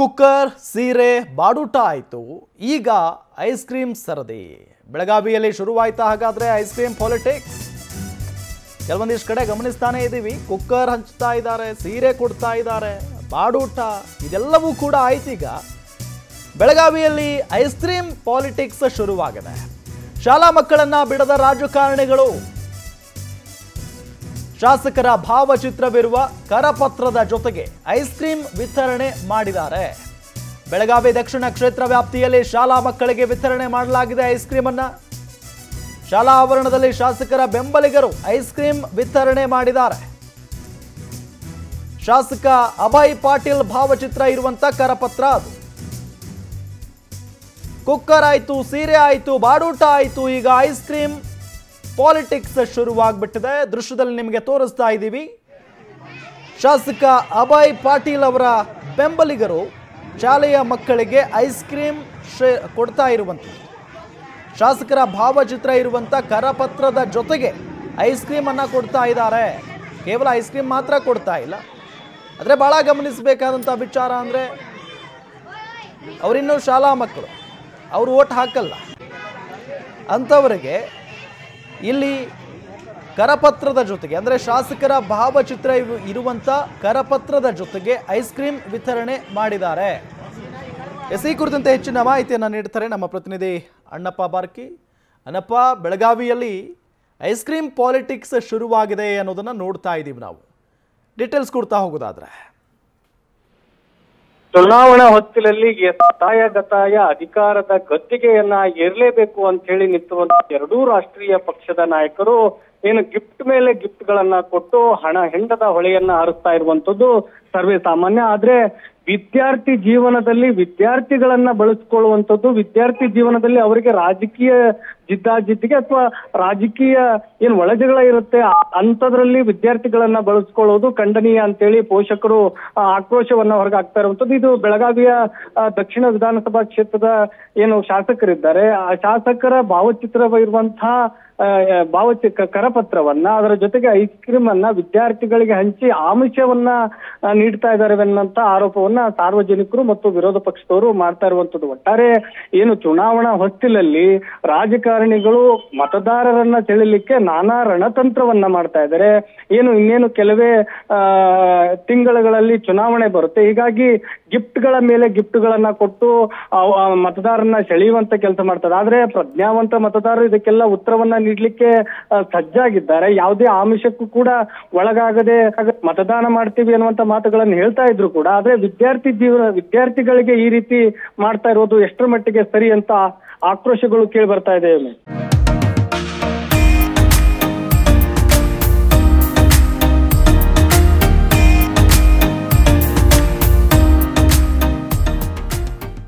cooker ಸೀರೆ ಬಾಡೂಟ ಆಯಿತು ಈಗ ಐಸ್ ಕ್ರೀಮ್ ಸರದಿ ಬೆಳಗಾವಿಯಲ್ಲಿ ಶುರುವಾಯ್ತಾ ಹಾಗಾದ್ರೆ ಐಸ್ ಕ್ರೀಮ್ ಪಾಲಿಟಿಕ್ಸ್ ಕೆಲವೊಂದಿಷ್ಟು ಕಡೆ ಗಮನಿಸ್ತಾನೆ ಇದ್ದೀವಿ ಕುಕ್ಕರ್ ಹಂಚ್ತಾ ಇದ್ದಾರೆ ಸೀರೆ ಕೊಡ್ತಾ ಇದ್ದಾರೆ ಬಾಡೂಟ ಇದೆಲ್ಲವೂ ಕೂಡ ಆಯ್ತೀಗ ಬೆಳಗಾವಿಯಲ್ಲಿ ಐಸ್ ಕ್ರೀಮ್ ಪಾಲಿಟಿಕ್ಸ್ ಶುರುವಾಗಿದೆ ಶಾಲಾ ಮಕ್ಕಳನ್ನ ಬಿಡದ ರಾಜಕಾರಣಿಗಳು ಶಾಸಕರ ಭಾವಚಿತ್ರವಿರುವ ಕರಪತ್ರದ ಜೊತೆಗೆ ಐಸ್ ಕ್ರೀಮ್ ವಿತರಣೆ ಮಾಡಿದ್ದಾರೆ ಬೆಳಗಾವಿ ದಕ್ಷಿಣ ಕ್ಷೇತ್ರ ವ್ಯಾಪ್ತಿಯಲ್ಲಿ ಶಾಲಾ ಮಕ್ಕಳಿಗೆ ವಿತರಣೆ ಮಾಡಲಾಗಿದೆ ಐಸ್ ಕ್ರೀಮ್ ಅನ್ನ ಶಾಲಾ ಆವರಣದಲ್ಲಿ ಶಾಸಕರ ಬೆಂಬಲಿಗರು ಐಸ್ ಕ್ರೀಮ್ ವಿತರಣೆ ಮಾಡಿದ್ದಾರೆ ಶಾಸಕ ಅಭಯ್ ಪಾಟೀಲ್ ಭಾವಚಿತ್ರ ಇರುವಂತ ಕರಪತ್ರ ಅದು ಕುಕ್ಕರ್ ಆಯ್ತು ಸೀರೆ ಆಯ್ತು ಬಾಡೂಟ ಆಯ್ತು ಈಗ ಐಸ್ ಕ್ರೀಮ್ ಪಾಲಿಟಿಕ್ಸ್ ಶುರುವಾಗ್ಬಿಟ್ಟಿದೆ ದೃಶ್ಯದಲ್ಲಿ ನಿಮಗೆ ತೋರಿಸ್ತಾ ಇದ್ದೀವಿ ಶಾಸಕ ಅಭಯ್ ಪಾಟೀಲ್ ಅವರ ಬೆಂಬಲಿಗರು ಶಾಲೆಯ ಮಕ್ಕಳಿಗೆ ಐಸ್ ಕ್ರೀಮ್ ಶೇ- ಕೊಡ್ತಾ ಇರುವಂಥದ್ದು ಶಾಸಕರ ಭಾವಚಿತ್ರ ಇರುವಂಥ ಕರಪತ್ರದ ಜೊತೆಗೆ ಐಸ್ ಕ್ರೀಮ್ ಅನ್ನ ಕೊಡ್ತಾ ಇದ್ದಾರೆ ಕೇವಲ ಐಸ್ ಕ್ರೀಮ್ ಮಾತ್ರ ಕೊಡ್ತಾ ಇಲ್ಲ ಆದರೆ ಭಾಳ ಗಮನಿಸಬೇಕಾದಂಥ ವಿಚಾರ ಅಂದರೆ ಅವರಿನ್ನೂ ಶಾಲಾ ಮಕ್ಕಳು ಅವರು ಓಟ್ ಹಾಕಲ್ಲ ಅಂಥವರಿಗೆ ಇಲ್ಲಿ ಕರಪತ್ರದ ಜೊತೆಗೆ ಅಂದರೆ ಶಾಸಕರ ಭಾವಚಿತ್ರ ಇರು ಇರುವಂಥ ಕರಪತ್ರದ ಜೊತೆಗೆ ಐಸ್ ಕ್ರೀಮ್ ವಿತರಣೆ ಮಾಡಿದ್ದಾರೆ ಎಸ್ ಈ ಕುರಿತಂತೆ ಹೆಚ್ಚಿನ ಮಾಹಿತಿಯನ್ನು ನೀಡ್ತಾರೆ ನಮ್ಮ ಪ್ರತಿನಿಧಿ ಅಣ್ಣಪ್ಪ ಬಾರ್ಕಿ ಅಣ್ಣಪ್ಪ ಬೆಳಗಾವಿಯಲ್ಲಿ ಐಸ್ ಕ್ರೀಮ್ ಪಾಲಿಟಿಕ್ಸ್ ಶುರುವಾಗಿದೆ ಅನ್ನೋದನ್ನ ನೋಡ್ತಾ ಇದ್ದೀವಿ ನಾವು ಡೀಟೇಲ್ಸ್ ಕೊಡ್ತಾ ಹೋಗೋದಾದ್ರೆ ಚುನಾವಣಾ ಹೊತ್ತಿನಲ್ಲಿ ತಾಯ ಗತಾಯ ಅಧಿಕಾರದ ಗದ್ದಿಗೆಯನ್ನ ಏರ್ಲೇಬೇಕು ಅಂತ ಹೇಳಿ ನಿಂತುವಂತ ಎರಡೂ ರಾಷ್ಟ್ರೀಯ ಪಕ್ಷದ ನಾಯಕರು ಏನು ಗಿಫ್ಟ್ ಮೇಲೆ ಗಿಫ್ಟ್ ಗಳನ್ನ ಕೊಟ್ಟು ಹಣ ಹೆಂಡದ ಹೊಳೆಯನ್ನ ಹರಿಸ್ತಾ ಇರುವಂತದ್ದು ಸರ್ವೇ ಸಾಮಾನ್ಯ ಆದ್ರೆ ವಿದ್ಯಾರ್ಥಿ ಜೀವನದಲ್ಲಿ ವಿದ್ಯಾರ್ಥಿಗಳನ್ನ ಬಳಸ್ಕೊಳ್ಳುವಂಥದ್ದು ವಿದ್ಯಾರ್ಥಿ ಜೀವನದಲ್ಲಿ ಅವರಿಗೆ ರಾಜಕೀಯ ಜಿದ್ದಾಜಿದ್ದಿಗೆ ಅಥವಾ ರಾಜಕೀಯ ಏನ್ ಒಳಜಗಳ ಇರುತ್ತೆ ಆ- ಅಂಥದ್ರಲ್ಲಿ ವಿದ್ಯಾರ್ಥಿಗಳನ್ನ ಬಳಸ್ಕೊಳ್ಳೋದು ಖಂಡನೀಯ ಅಂತೇಳಿ ಪೋಷಕರು ಆ, ಆಕ್ರೋಶವನ್ನ ಹೊರಗೆ ಹಾಕ್ತಾ ಇರುವಂತದ್ದು ಇದು ಬೆಳಗಾವಿಯ ಆ, ದಕ್ಷಿಣ ವಿಧಾನಸಭಾ ಕ್ಷೇತ್ರದ ಏನು ಶಾಸಕರಿದ್ದಾರೆ ಆ ಶಾಸಕರ ಭಾವಚಿತ್ರವಿರುವಂತಹ ಆ, ಭಾವಚಿ ಕ- ಕರಪತ್ರವನ್ನ ಅದರ ಜೊತೆಗೆ ಐಸ್ ಕ್ರೀಮ್ ಅನ್ನ ವಿದ್ಯಾರ್ಥಿಗಳಿಗೆ ಹಂಚಿ ಆಮಿಷವನ್ನ ಆ, ನೀಡ್ತಾ ಇದ್ದಾರೆ ಅನ್ನಂತ ಆರೋಪವನ್ನ ಸಾರ್ವಜನಿಕರು ಮತ್ತು ವಿರೋಧ ಪಕ್ಷದವರು ಮಾಡ್ತಾ ಇರುವಂತದ್ದು ಒಟ್ಟಾರೆ ಏನು ಚುನಾವಣಾ ಹೊಸ್ತಿಲಲ್ಲಿ ರಾಜಕಾರಣಿಗಳು ಮತದಾರರನ್ನ ಸೆಳೆಯಲಿಕ್ಕೆ ನಾನಾ ರಣತಂತ್ರವನ್ನ ಮಾಡ್ತಾ ಇದ್ದಾರೆ ಏನು ಇನ್ನೇನು ಕೆಲವೇ ಆ, ತಿಂಗಳುಗಳಲ್ಲಿ ಚುನಾವಣೆ ಬರುತ್ತೆ ಹೀಗಾಗಿ ಗಿಫ್ಟ್ಗಳ ಮೇಲೆ ಗಿಫ್ಟ್ಗಳನ್ನ ಕೊಟ್ಟು ಆ, ಆ, ಮತದಾರರನ್ನ ಸೆಳೆಯುವಂತ ಕೆಲಸ ಮಾಡ್ತಾರೆ ಆದ್ರೆ ಪ್ರಜ್ಞಾವಂತ ಮತದಾರರು ಇದಕ್ಕೆಲ್ಲ ಉತ್ತರವನ್ನ ನೀಡ್ಲಿಕ್ಕೆ ಆ, ಸಜ್ಜಾಗಿದ್ದಾರೆ ಯಾವುದೇ ಆಮಿಷಕ್ಕೂ ಕೂಡ ಒಳಗಾಗದೆ ಹಾಗ- ಮತದಾನ ಮಾಡ್ತೀವಿ ಅನ್ನುವಂತ ಮಾತುಗಳನ್ನು ಹೇಳ್ತಾ ಇದ್ರು ಕೂಡ ಆದ್ರೆ ವಿದ್ಯಾರ್ಥಿ ಜೀವನ ವಿದ್ಯಾರ್ಥಿಗಳಿಗೆ ಈ ರೀತಿ ಮಾಡ್ತಾ ಇರೋದು ಎಷ್ಟರ ಮಟ್ಟಿಗೆ ಸರಿ ಅಂತ ಆಕ್ರೋಶಗಳು ಕೇಳಿ ಬರ್ತಾ ಇದೆ